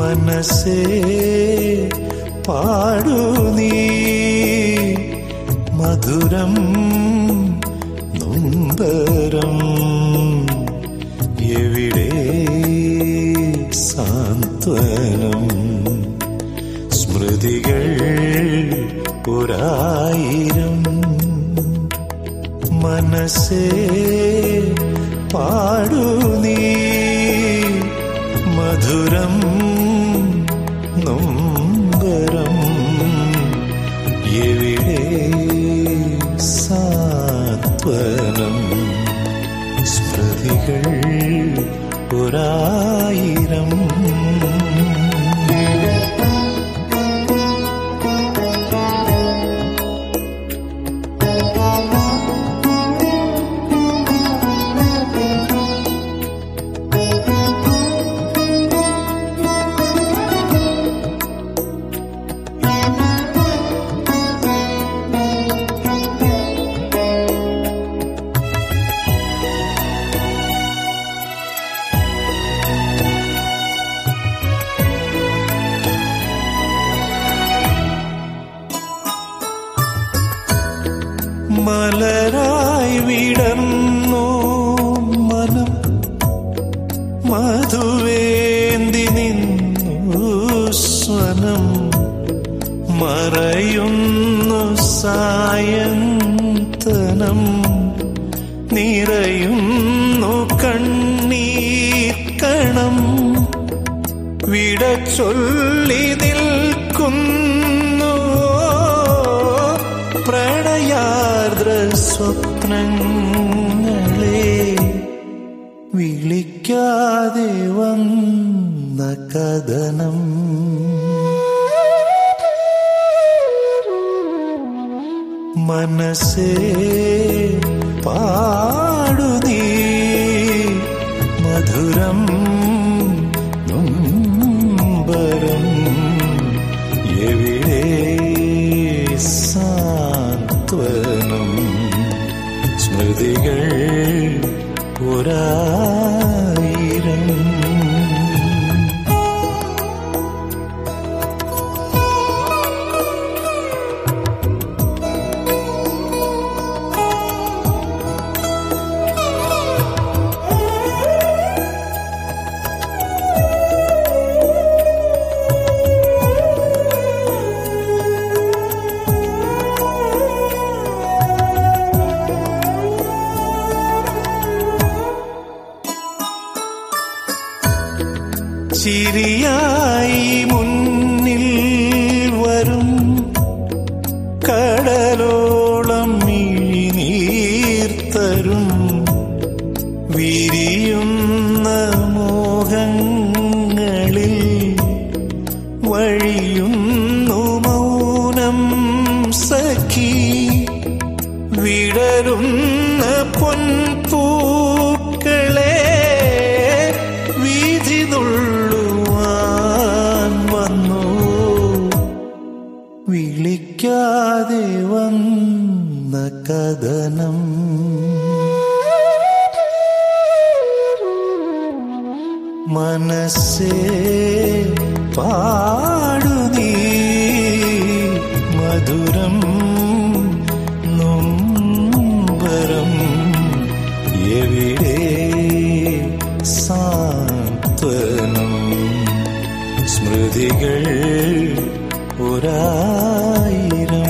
മനസ്സേ പാടു നീ മധുരം നൊമ്പരം എവിടെ സാന്ത്വനം സ്മൃതികൾ ഒരായിരം മനസ്സേ പാടു നീ മധുരം നൊമ്പരം എവിടെ സാത്വനം സ്മൃതികൾ ഒരായിരം മലരായി വിടർന്നു മനം മധുവേന്തി നിന്നു സ്വനം മറയുന്നു സായന്തനം നിറയുന്നു കണ്ണീർക്കണം വിട ചൊല്ലി നിൽക്കുന്നു പ്രണയാർദ്ര സ്വപ്നങ്ങളെ വിളിക്കാതെ വന്ന കഥനം മനസ്സേ പാടു നീ മധുരം നൊമ്പരം എവിടെ സാന്ത്വനം സ്മൃതികൾ ഒരായിരം ചിരിയായി മുന്നിൽ വരും കടലോളം മിഴിനീർത്തരും വിരിയുന്ന മോഹങ്ങളിൽ വഴിയുന്നു മൗനം സഖി വിടരുന്ന പൊൻപൂക്കളെ വീതി നുള്ളുവാൻ വന്നു വിളിക്കാതെ വന്ന കഥനം മനസ്സേ പാടു നീ മധുരം നൊമ്പരം എവിടെ സാന്ത്വനം സ്മൃതികൾ ഒരായിരം